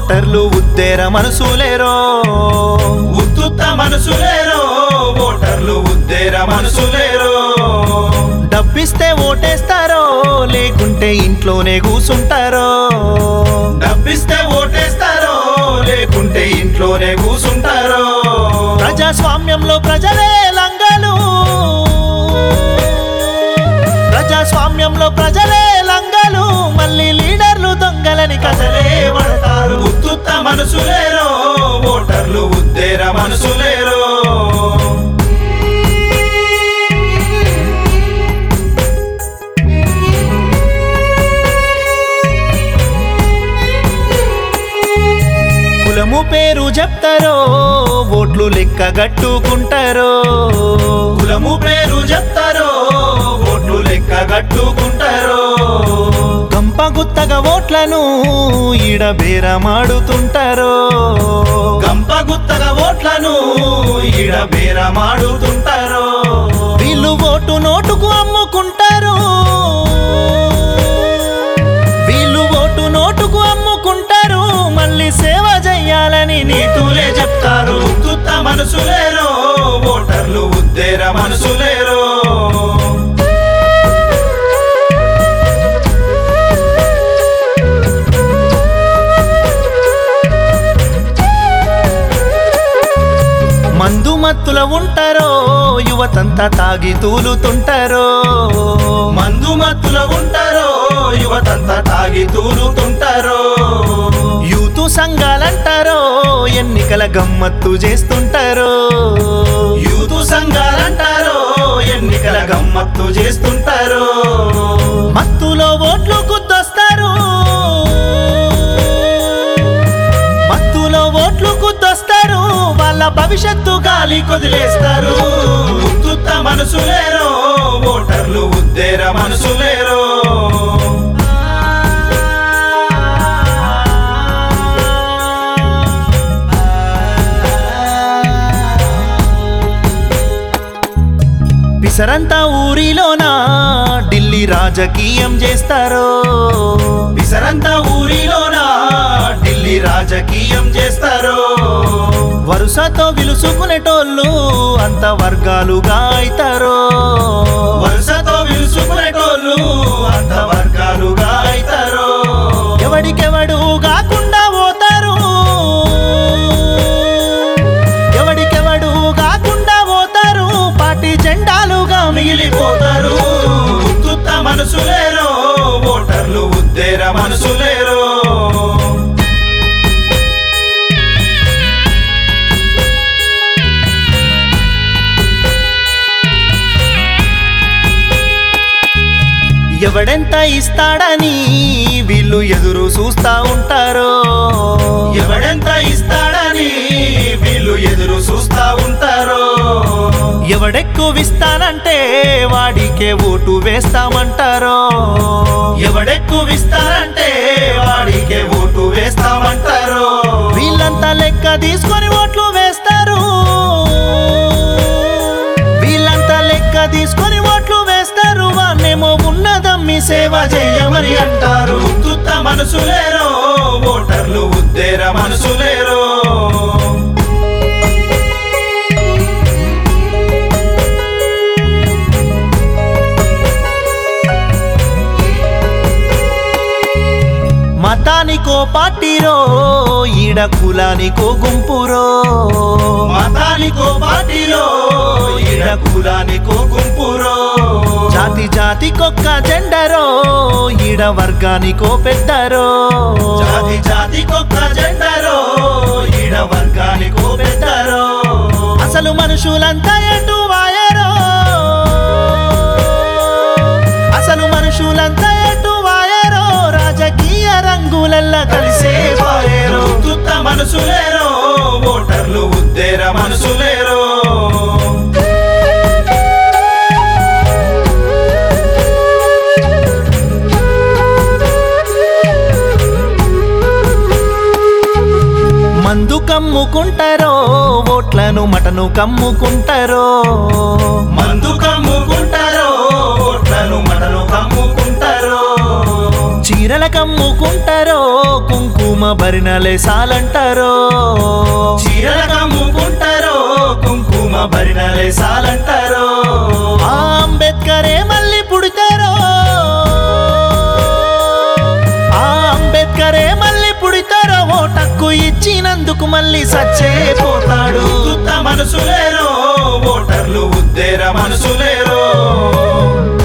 ఓటర్లు ఉద్దేర మనసులేరో ఉత్తుత్త మనసులేరో ఓటర్లు ఉద్దేర మనసులేరో డబ్బిస్తే ఓటేస్తారో లేకుంటే ఇంట్లోనే కూసుంటారో డబ్బిస్తే ఓటేస్తారో లేకుంటే ఇంట్లోనే కూసుంటారో ప్రజాస్వామ్యంలో ప్రజలే లంగలు ప్రజాస్వామ్యంలో ప్రజలే లంగలు మళ్ళీ లీడర్లు దొంగలని కథలే కథలే పడతారు ఉత్తుత్త మనసులేరో ఓటర్లు ఉద్దేర మనసులేరో కులము పేరు చెప్తారో ఓట్లు లెక్క గట్టుకుంటారో కులము పేరు చెప్తారో ఓట్లు లెక్క కట్టుకుంటారో గంప గుత్తగా ఓట్లను ఈడ బేరమాడుతుంటారో గంప గుత్తగా ఓట్లను ఈడ బేరమాడుతుంటారో వీళ్ళు ఓటు నోటుకు అమ్ముకుంటారు వీళ్ళు ఓటు నోటుకు అమ్ముకుంటారు మళ్ళీ సేవ చెయ్యాలని నీతులే నీతులే చెప్తారు ఉత్తుత్త మనసులేరో ఓటర్లు ఉద్దేర మనసులేరో మందు మత్తుల ఉంటారో యువతంతా తాగి తూలుతుంటారో మందు మత్తుల ఉంటారో యువతంతా తాగి తూలుతుంటారో యూతు సంఘాలంటారో ఎన్నికల గమ్మత్తు చేస్తుంటారో యూతు సంఘాలంటారో ఎన్నికల గమ్మత్తు చేస్తుంటారో మత్తులో ఓట్లు గుద్దొస్తారు మత్తులో ఓట్లు గుద్దొస్తారు వాళ్ళ భవిష్యత్తు గాలి కొదిలేస్తారు ఉత్తుత్త మనసులేరో ఓటర్లు ఉద్దేర మనసులేరో పిసరంతా ఊరిలోనా ఢిల్లీ రాజకీయం చేస్తారో పిసరంతా ఊరిలోన ఢిల్లీ రాజకీయం చేస్తారో వరుసతో విలుసుకునేటోళ్ళు అంత వర్గాలుగా అవుతారో వరుసతో విలుసుకునేటోళ్ళు అంత వర్గాలుగా అవుతారో ఎవడికెవడు కాకుండా పోతారు ఎవడికెవడు కాకుండా పోతారు పార్టీ జెండాలుగా మిగిలిపోతారు మిగిలిపోతారు ఉత్తుత్త మనసులేరో ఓటర్లు ఉద్దేర మనసులేరో ఎవడెంత ఇస్తాడని వీళ్ళు ఎదురు చూస్తా ఉంటారో ఎవడెంత ఇస్తాడని వీళ్ళు ఎదురు చూస్తా ఉంటారో ఎవడెక్కువ ఇస్తానంటే వాడికే ఓటు వేస్తామంటారో ఎవడెక్కువ ఇస్తారంటే వాడికే ఓటు వేస్తామంటారో వీళ్ళంతా లెక్క తీసుకొని ఓట్లు వేస్తారు వీళ్ళంతా లెక్క తీసుకొని ఓట్లు వేస్తారు వాన్నేమో ఉన్నదమ్మి సేవ సేవ చేయమని అంటారు ఉత్తుత్త మనసులేరో ఓటర్లు ఉద్దేర మనసులేరో మతానికో పార్టీరో ఈడ కులానికో గుంపురో మతానికో పార్టీలో ఈడ కులానికో గుంపురో జాతి జాతికొక్క జెండరో ఈడ వర్గానికో పెద్దరో జాతి జాతికొక్క జెండరో ఈడ వర్గానికో పెద్దరో అసలు మనుషులంతా ఎటు వాయరో అసలు మనుషులంతా ఎటు వాయరో రాజకీయ రంగులల్లా కలిసే పాయేరో తుత్త మనసులేరో ఓటర్లు ఉద్దేర మనసులేరో మందు కమ్ముకుంటారో ఓట్లను మటను కమ్ముకుంటారో మందు కమ్ముకుంటారో ఓట్లను మటను కమ్ముకుంటారో చీరల కమ్ముకుంటారో కుంకుమ భరినలే సాలంటారో చీరల కమ్ముకుంటారో కుంకుమ భరినలే సాలంటారో ఆ అంబేద్కరే మళ్ళీ పుడతారో ఆ అంబేద్కరే మళ్ళీ పుడతారో ఓటక్కు ఇచ్చినందుకు మళ్ళీ సచ్చే పోతాడు ఉత్తుత్త మనసులేరో ఓటర్లు ఉద్దేర మనసులేరో